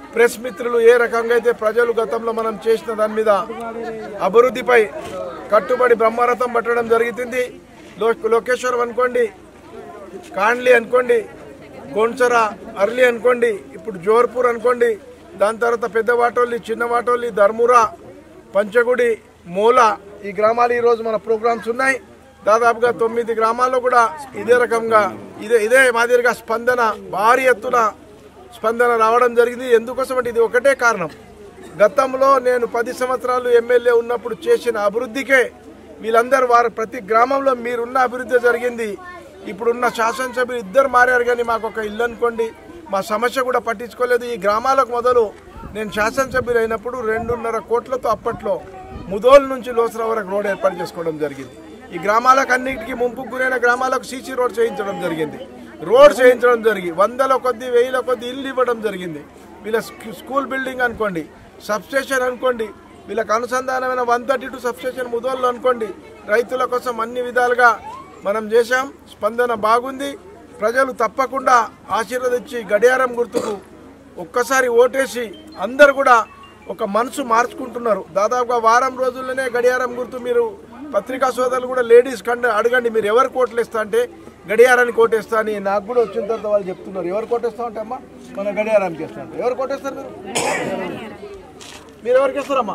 press మిత్రులు ఏ రకంగా అయితే ప్రజలు గతంలో మనం చేసిన దాని మీద అభివృద్ధిపై కట్టుబడి బ్రహ్మరథం పట్టడం జరుగుతుంది లో లోకేశ్వరం అనుకోండి కాండ్లి అనుకోండి గోన్సర అర్లి అనుకోండి ఇప్పుడు జోర్పూర్ అనుకోండి దాని తర్వాత పెద్ద వాటోల్లి చిన్న వాటోల్లి ధర్మురా పంచగుడి మూల ఈ గ్రామాలు ఈరోజు మన ప్రోగ్రామ్స్ ఉన్నాయి దాదాపుగా తొమ్మిది గ్రామాల్లో కూడా ఇదే రకంగా ఇదే ఇదే మాదిరిగా స్పందన భారీ ఎత్తున స్పందన రావడం జరిగింది ఎందుకోసం అంటే ఇది ఒకటే కారణం గతంలో నేను పది సంవత్సరాలు ఎమ్మెల్యే ఉన్నప్పుడు చేసిన అభివృద్ధికే వీళ్ళందరూ వారు ప్రతి గ్రామంలో మీరున్న అభివృద్ధి జరిగింది ఇప్పుడున్న శాసనసభ్యులు ఇద్దరు మారారు కానీ మాకు ఒక ఇల్లు అనుకోండి మా సమస్య కూడా పట్టించుకోలేదు ఈ గ్రామాలకు మొదలు నేను శాసనసభ్యులు అయినప్పుడు రెండున్నర కోట్లతో అప్పట్లో ముదోల్ నుంచి లోసర వరకు రోడ్ ఏర్పాటు చేసుకోవడం జరిగింది ఈ గ్రామాలకు అన్నిటికీ ముంపుకు గురైన గ్రామాలకు సీసీ రోడ్ చేయించడం జరిగింది రోడ్ చేయించడం జరిగి వందల కొద్ది వేల కొద్ది ఇల్లు ఇవ్వడం జరిగింది వీళ్ళ స్కూ- స్కూల్ బిల్డింగ్ అనుకోండి సబ్స్టేషన్ అనుకోండి వీళ్ళకి అనుసంధానమైన వన్ థర్టీ టూ సబ్స్టేషన్ ముదోళ్ళు అనుకోండి రైతుల కోసం అన్ని విధాలుగా మనం చేశాం స్పందన బాగుంది ప్రజలు తప్పకుండా ఆశీర్వదించి గడియారం గుర్తుకు ఒక్కసారి ఓటేసి అందరు కూడా ఒక మనసు మార్చుకుంటున్నారు దాదాపుగా వారం రోజుల్లోనే గడియారం గుర్తు మీరు పత్రికా సోదరులు కూడా లేడీస్ కంటే అడగండి మీరు ఎవరు కోట్లు ఇస్తా అంటే గడియారానికి కోటేస్తా అని నాకు కూడా వచ్చిన తర్వాత వాళ్ళు చెప్తున్నారు ఎవరు కోటేస్తా అంటే అమ్మా మన గడియారానికి ఇస్తా అంటే ఎవరు కోటేస్తారు మీరు మీరు ఎవరికి ఇస్తారమ్మా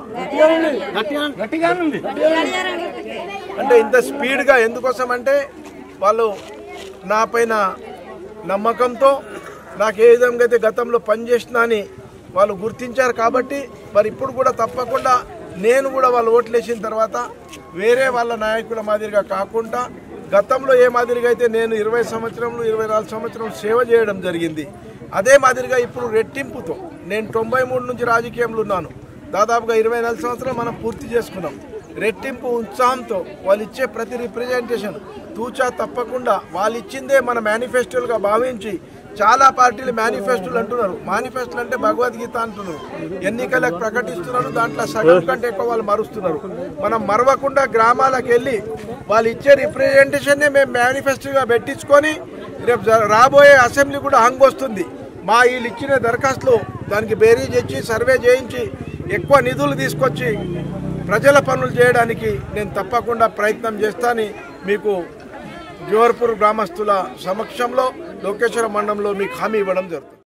అంటే ఇంత స్పీడ్గా ఎందుకోసం అంటే వాళ్ళు నా పైన నమ్మకంతో నాకు ఏ విధంగా అయితే గతంలో పనిచేసినా అని వాళ్ళు గుర్తించారు కాబట్టి మరి ఇప్పుడు కూడా తప్పకుండా నేను కూడా వాళ్ళు ఓట్లేసిన తర్వాత వేరే వాళ్ళ నాయకుల మాదిరిగా కాకుండా గతంలో ఏ మాదిరిగా అయితే నేను ఇరవై సంవత్సరంలో ఇరవై నాలుగు సంవత్సరం సేవ చేయడం జరిగింది అదే మాదిరిగా ఇప్పుడు రెట్టింపుతో నేను తొంభై మూడు నుంచి రాజకీయంలో ఉన్నాను దాదాపుగా ఇరవై నాలుగు సంవత్సరాలు మనం పూర్తి చేసుకున్నాం రెట్టింపు ఉత్సాహంతో వాళ్ళు ఇచ్చే ప్రతి రిప్రజెంటేషన్ తూచా తప్పకుండా వాళ్ళు ఇచ్చిందే మన మేనిఫెస్టోలుగా భావించి చాలా పార్టీలు మేనిఫెస్టోలు అంటున్నారు మేనిఫెస్టోలు అంటే భగవద్గీత అంటున్నారు ఎన్నికలకు ప్రకటిస్తున్నారు దాంట్లో సగం కంటే ఎక్కువ వాళ్ళు మరుస్తున్నారు మనం మరవకుండా గ్రామాలకు వెళ్ళి వాళ్ళు ఇచ్చే రిప్రజెంటేషన్నే మేము మేనిఫెస్టోగా పెట్టించుకొని రేపు జ- రాబోయే అసెంబ్లీ కూడా హంగ్ వస్తుంది మా వీళ్ళు ఇచ్చిన దరఖాస్తులు దానికి బేరీజ్ ఇచ్చి సర్వే చేయించి ఎక్కువ నిధులు తీసుకొచ్చి ప్రజల పనులు చేయడానికి నేను తప్పకుండా ప్రయత్నం చేస్తానని మీకు జోహర్పూర్ గ్రామస్తుల సమక్షంలో లోకేశ్వర మండలంలో మీకు హామీ ఇవ్వడం జరుగుతుంది